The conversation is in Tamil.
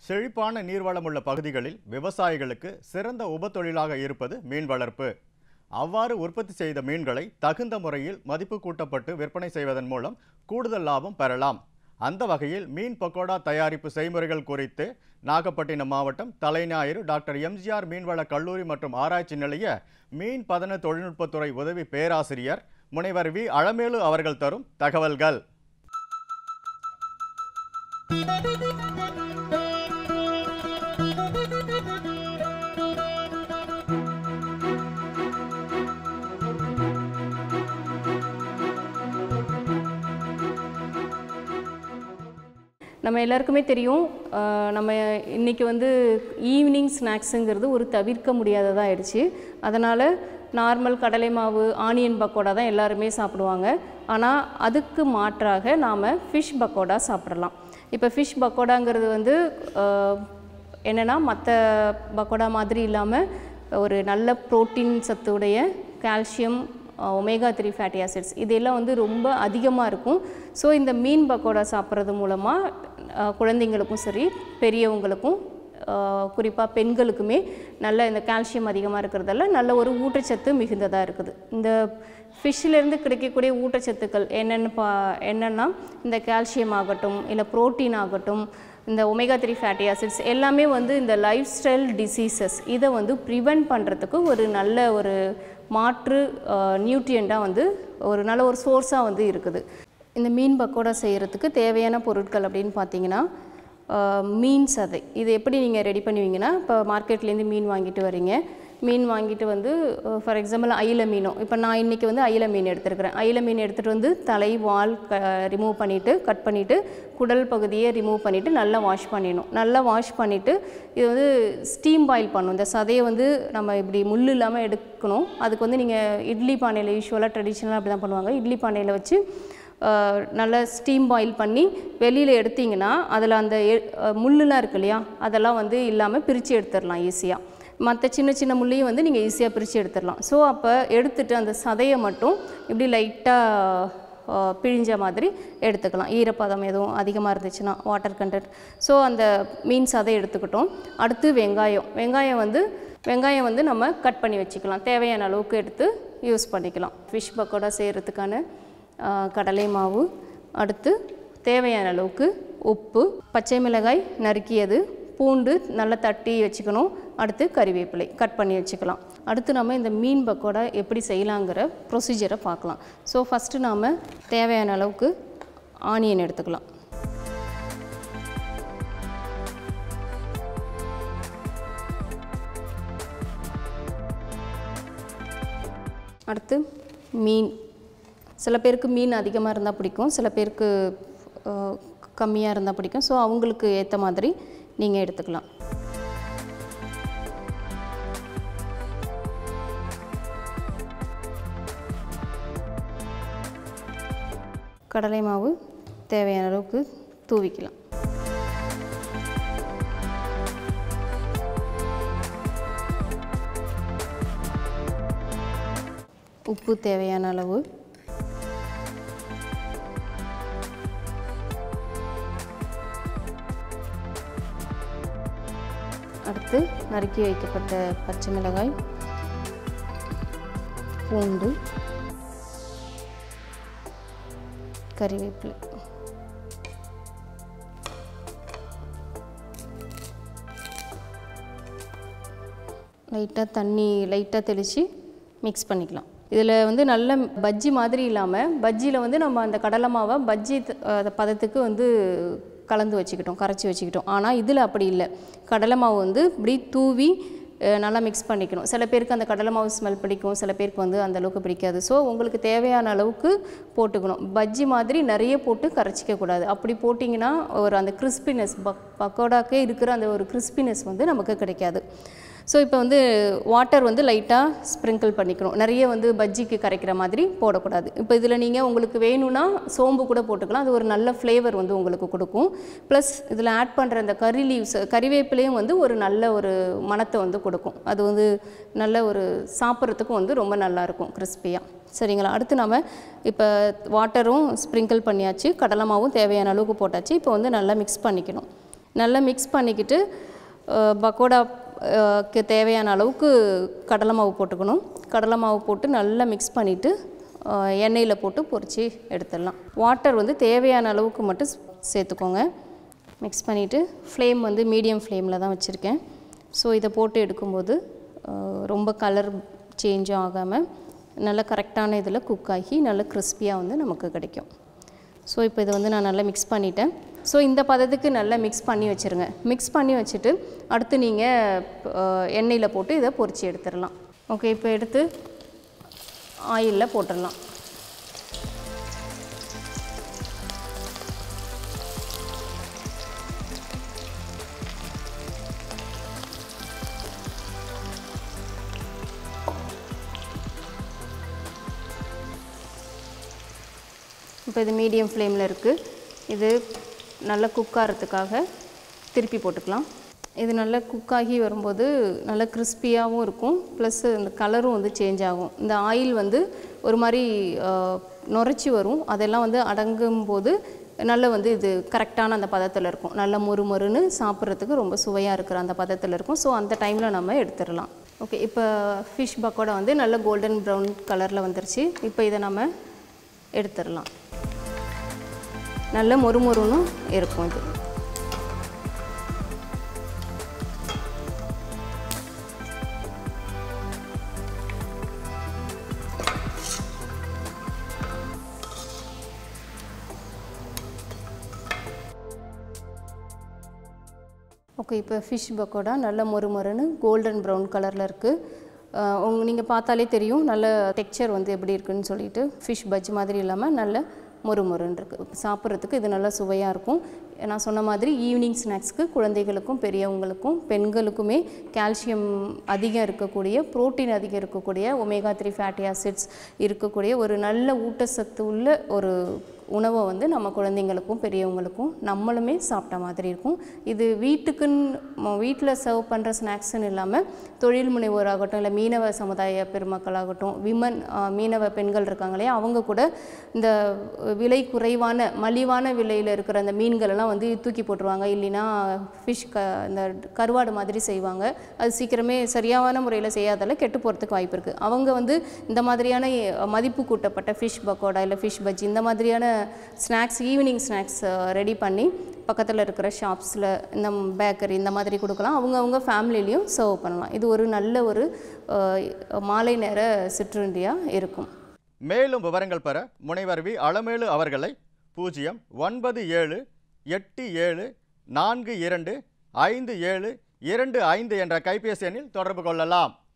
செழிப்பான நீர்வளமுள்ள பகுதிகளில் விவசாயிகளுக்கு சிறந்த உபத்தொழிலாக இருப்பது மீன் வளர்ப்பு அவ்வாறு உற்பத்தி செய்த மீன்களை தகுந்த முறையில் மதிப்பு கூட்டப்பட்டு விற்பனை செய்வதன் மூலம் கூடுதல் லாபம் பெறலாம் அந்த வகையில் மீன் பக்கோடா தயாரிப்பு செய்முறைகள் குறித்து நாகப்பட்டினம் மாவட்டம் தலைஞாயிறு டாக்டர் எம்ஜிஆர் மீன்வள கல்லூரி மற்றும் ஆராய்ச்சி நிலைய மீன் பதன தொழில்நுட்பத்துறை உதவி பேராசிரியர் முனைவர் வி அழமேலு அவர்கள் தரும் தகவல்கள் நம்ம எல்லாருக்குமே தெரியும் ஆஹ் நம்ம இன்றைக்கி வந்து ஈவினிங் ஸ்நாக்ஸுங்கிறது ஒரு தவிர்க்க முடியாததாக ஆயிடுச்சு அதனால் நார்மல் கடலை மாவு ஆனியன் பக்கோடா தான் எல்லாருமே சாப்பிடுவாங்க ஆனால் அதுக்கு மாற்றாக நாம் ஃபிஷ் பக்கோடா சாப்பிடலாம் இப்போ ஃபிஷ் பக்கோடாங்கிறது வந்து ஆஹ் என்னென்னா மற்ற பக்கோடா மாதிரி இல்லாமல் ஒரு நல்ல புரோட்டீன் சத்துடைய calcium omega three fatty acids இதெல்லாம் வந்து ரொம்ப அதிகமாக இருக்கும் ஸோ இந்த மீன் பக்கோடா சாப்பிட்றது மூலமாக குழந்தைங்களுக்கும் சரி பெரியவங்களுக்கும் குறிப்பாக பெண்களுக்குமே நல்ல இந்த கால்சியம் அதிகமாக இருக்கிறதால நல்ல ஒரு ஊட்டச்சத்து மிகுந்ததாக இருக்குது இந்த ஃபிஷ்ஷிலேருந்து கிடைக்கக்கூடிய ஊட்டச்சத்துக்கள் என்னென்னு பா என்னென்னா இந்த கால்சியம் ஆகட்டும் இல்லை புரோட்டீன் ஆகட்டும் இந்த ஒமேகா த்ரீ ஃபேட்டி ஆசிட்ஸ் எல்லாமே வந்து இந்த லைஃப் ஸ்டைல் டிசீசஸ் இதை வந்து ப்ரிவெண்ட் பண்ணுறதுக்கு ஒரு நல்ல ஒரு மாற்று நியூட்ரியண்ட்டாக வந்து ஒரு நல்ல ஒரு சோர்ஸாக வந்து இருக்குது இந்த மீன் பக்கோடா செய்கிறதுக்கு தேவையான பொருட்கள் அப்படின்னு பார்த்தீங்கன்னா ஆஹ், மீன் சதை இது எப்படி நீங்கள் ரெடி பண்ணுவீங்கன்னா இப்போ மார்க்கெட்லேருந்து மீன் வாங்கிட்டு வரீங்க மீன் வாங்கிட்டு வந்து ஃபார் எக்ஸாம்பிள் அயில மீனும் இப்போ நான் இன்றைக்கி வந்து அயில மீன் எடுத்துருக்கிறேன் அயில மீன் எடுத்துகிட்டு வந்து தலை வால் க ரிமூவ் பண்ணிவிட்டு கட் பண்ணிவிட்டு குடல் பகுதியை ரிமூவ் பண்ணிவிட்டு நல்லா வாஷ் பண்ணிடணும் நல்லா வாஷ் பண்ணிவிட்டு இது வந்து ஸ்டீம் பாயில் பண்ணணும் இந்த சதையை வந்து நம்ம இப்படி முள் இல்லாமல் எடுக்கணும் அதுக்கு வந்து நீங்கள் இட்லி பானையில் யூஸ்வலாக ட்ரெடிஷ்னலாக அப்படி தான் பண்ணுவாங்க இட்லி பானையில் வச்சு ஆஹ், நல்லா ஸ்டீம் பாயில் பண்ணி வெளியில் எடுத்தீங்கன்னா அதில் அந்த எ- அஹ், முள்ளுலாம் இருக்கு இல்லையா அதெல்லாம் வந்து இல்லாமல் பிரித்து எடுத்துடலாம் ஈஸியாக மற்ற சின்ன சின்ன முள்ளையும் வந்து நீங்கள் ஈஸியாக பிரித்து எடுத்துடலாம் ஸோ அப்போ எடுத்துட்டு அந்த சதையை மட்டும் இப்படி லைட்டாக பிழிஞ்ச மாதிரி எடுத்துக்கலாம் ஈரப்பதம் எதுவும் அதிகமாக இருந்துச்சுன்னா வாட்டர் கண்டென்ட் ஸோ அந்த மீன் சதை எடுத்துக்கிட்டோம் அடுத்து வெங்காயம் வெங்காயம் வந்து வெங்காயம் வந்து நம்ம கட் பண்ணி வச்சுக்கலாம் தேவையான அளவுக்கு எடுத்து யூஸ் பண்ணிக்கலாம் ஃபிஷ் பக்கோடா செய்கிறதுக்கான ஆஹ், கடலை மாவு அடுத்து தேவையான அளவுக்கு உப்பு பச்சை மிளகாய் நறுக்கியது பூண்டு நல்லா தட்டி வச்சுக்கணும் அடுத்து கறிவேப்பிலை கட் பண்ணி வச்சுக்கலாம் அடுத்து நம்ம இந்த மீன் பக்கோடா எப்படி செய்யலாங்கிற ப்ரொசீஜரை பார்க்கலாம் ஸோ ஃபஸ்ட்டு நாம் தேவையான அளவுக்கு ஆனியன் எடுத்துக்கலாம் அடுத்து மீன் சில பேருக்கு மீன் அதிகமாக இருந்தால் பிடிக்கும் சில பேருக்கு கம்மியாக இருந்தால் பிடிக்கும் ஸோ அவங்களுக்கு ஏற்ற மாதிரி நீங்கள் எடுத்துக்கலாம் கடலை மாவு தேவையான அளவுக்கு தூவிக்கலாம் உப்பு தேவையான அளவு அடுத்து நறுக்கி வைக்கப்பட்ட பச்சை மிளகாய் பூண்டு கறிவேப்பிலை லைட்டாக தண்ணி லைட்டாக தெளித்து மிக்ஸ் பண்ணிக்கலாம் இதில் வந்து நல்ல பஜ்ஜி மாதிரி இல்லாமல் பஜ்ஜியில் வந்து நம்ம அந்த கடலை மாவை பஜ்ஜி த- அஹ் பதத்துக்கு வந்து கலந்து வச்சுக்கிட்டோம் கரைச்சி வச்சுக்கிட்டோம் ஆனால் இதில் அப்படி இல்லை கடலை மாவு வந்து இப்படி தூவி அஹ் நல்லா மிக்ஸ் பண்ணிக்கணும் சில பேருக்கு அந்த கடலை மாவு ஸ்மெல் பிடிக்கும் சில பேருக்கு வந்து அந்த அளவுக்கு பிடிக்காது ஸோ உங்களுக்கு தேவையான அளவுக்கு போட்டுக்கணும் பஜ்ஜி மாதிரி நிறைய போட்டு கரைச்சிக்க கூடாது அப்படி போட்டிங்கன்னா ஒரு அந்த கிறிஸ்பினஸ் பக் பக்கோடாக்கே இருக்கிற அந்த ஒரு கிறிஸ்பினஸ் வந்து நமக்கு கிடைக்காது ஸோ இப்போ வந்து வாட்டர் வந்து லைட்டாக ஸ்ப்ரிங்கிள் பண்ணிக்கணும் நிறைய வந்து பஜ்ஜிக்கு கரைக்கிற மாதிரி போடக்கூடாது இப்போ இதில் நீங்கள் உங்களுக்கு வேணும்னா சோம்பு கூட போட்டுக்கலாம் அது ஒரு நல்ல ஃப்ளேவர் வந்து உங்களுக்கு கொடுக்கும் ப்ளஸ் இதில் ஆட் பண்ணுற அந்த கறி லீவ்ஸ் கறிவேப்பிலையும் வந்து ஒரு நல்ல ஒரு மணத்தை வந்து கொடுக்கும் அது வந்து நல்ல ஒரு சாப்பிட்றதுக்கும் வந்து ரொம்ப நல்லாயிருக்கும் கிறிஸ்பியாக சரிங்களா அடுத்து நம்ம இப்போ வாட்டரும் ஸ்ப்ரிங்கிள் பண்ணியாச்சு கடலை மாவும் தேவையான அளவுக்கு போட்டாச்சு இப்போ வந்து நல்லா மிக்ஸ் பண்ணிக்கணும் நல்லா மிக்ஸ் பண்ணிக்கிட்டு அஹ், பக்கோடாக்கு தேவையான அளவுக்கு கடலை மாவு போட்டுக்கணும் கடலை மாவு போட்டு நல்லா மிக்ஸ் பண்ணிவிட்டு எண்ணெயில் போட்டு பொரித்து எடுத்துடலாம் வாட்டர் வந்து தேவையான அளவுக்கு மட்டும் சேர்த்துக்கோங்க மிக்ஸ் பண்ணிவிட்டு ஃப்ளேம் வந்து மீடியம் ஃப்ளேமில் தான் வச்சுருக்கேன் ஸோ இதை போட்டு எடுக்கும்போது அஹ், ரொம்ப கலர் சேஞ்சும் ஆகாமல் நல்ல கரெக்டான இதில் குக் ஆகி நல்ல கிறிஸ்பியாக வந்து நமக்கு கிடைக்கும் ஸோ இப்போ இதை வந்து நான் நல்லா மிக்ஸ் பண்ணிட்டேன் ஸோ இந்த பதத்துக்கு நல்லா மிக்ஸ் பண்ணி வச்சுருங்க மிக்ஸ் பண்ணி வச்சுட்டு அடுத்து நீங்கள் எண்ணெயில் போட்டு இதை பொரிச்சு எடுத்துடலாம் ஓகே இப்போ எடுத்து ஆயிலில் போட்டுடலாம் இப்போ இது மீடியம் ஃப்ளேமில் இருக்குது இது நல்லா குக் ஆகிறதுக்காக திருப்பி போட்டுக்கலாம் இது நல்லா குக் ஆகி வரும்போது நல்லா கிறிஸ்பியாகவும் இருக்கும் ப்ளஸ் இந்த கலரும் வந்து சேஞ்ச் ஆகும் இந்த ஆயில் வந்து ஒரு மாதிரி நுரைச்சி வரும் அதெல்லாம் வந்து அடங்கும் போது நல்ல வந்து இது கரெக்டான அந்த பதத்தில் இருக்கும் நல்ல மொறு மொறுன்னு சாப்பிட்றதுக்கு ரொம்ப சுவையாக இருக்கிற அந்த பதத்தில் இருக்கும் ஸோ அந்த டைமில் நம்ம எடுத்துடலாம் ஓகே இப்போ ஃபிஷ் பக்கோடா வந்து நல்ல கோல்டன் ப்ரௌன் கலரில் வந்துருச்சு இப்போ இதை நம்ம எடுத்துடலாம் நல்ல மொறுமொறுன்னு இருக்கும் இது ஓகே இப்போ ஃபிஷ் பக்கோடா நல்ல மொறுமொறுன்னு கோல்டன் ப்ரௌன் கலரில் இருக்குது உங்க நீங்கள் பார்த்தாலே தெரியும் நல்ல டெக்ஸ்சர் வந்து எப்படி இருக்குன்னு சொல்லிட்டு ஃபிஷ் பஜ் மாதிரி இல்லாமல் நல்ல மொறுமொறுன்னு இருக்குது சாப்பிட்றதுக்கு இது நல்லா சுவையாக இருக்கும் நான் சொன்ன மாதிரி ஈவினிங் ஸ்நாக்ஸ்க்கு குழந்தைகளுக்கும் பெரியவங்களுக்கும் பெண்களுக்குமே கால்சியம் அதிகம் இருக்கக்கூடிய புரோட்டீன் அதிகம் இருக்கக்கூடிய ஒமேகா த்ரீ ஃபேட்டி ஆசிட்ஸ் இருக்கக்கூடிய ஒரு நல்ல ஊட்டச்சத்து உள்ள ஒரு உணவை வந்து நம்ம குழந்தைங்களுக்கும் பெரியவங்களுக்கும் நம்மளுமே சாப்பிட்ட மாதிரி இருக்கும் இது வீட்டுக்குன்னு வீட்டில் சர்வ் பண்ணுற ஸ்நாக்ஸ்னு இல்லாமல் தொழில் முனைவோராகட்டும் இல்லை மீனவ சமுதாய பெருமக்களாகட்டும் விமன் மீனவ பெண்கள் இருக்காங்க இல்லையா அவங்க கூட இந்த விலை குறைவான மலிவான விலையில் இருக்கிற அந்த மீன்கள் எல்லாம் வந்து தூக்கி போட்டுருவாங்க இல்லைன்னா ஃபிஷ் க இந்த கருவாடு மாதிரி செய்வாங்க அது சீக்கிரமே சரியான முறையில் செய்யாதால கெட்டு போகிறதுக்கு வாய்ப்பு இருக்குது அவங்க வந்து இந்த மாதிரியான மதிப்பு கூட்டப்பட்ட ஃபிஷ் பக்கோடா இல்லை ஃபிஷ் பஜ்ஜி இந்த மாதிரியான ஸ்நாக்ஸ் ஈவினிங் ஸ்நாக்ஸ் ரெடி பண்ணி பக்கத்தில் இருக்கிற ஷாப்ஸில் இந்த பேக்கரி இந்த மாதிரி கொடுக்கலாம் அவங்க அவங்க ஃபேமிலிலையும் சர்வ் பண்ணலாம் இது ஒரு நல்ல ஒரு அஹ், மாலை நேர சிற்றுண்டியாக இருக்கும் மேலும் விவரங்கள் பெற முனைவர் வி அளமேலு அவர்களை பூஜ்ஜியம் ஒன்பது ஏழு எட்டு ஏழு நான்கு இரண்டு ஐந்து ஏழு இரண்டு ஐந்து என்ற கைபேசி எண்ணில் தொடர்பு கொள்ளலாம்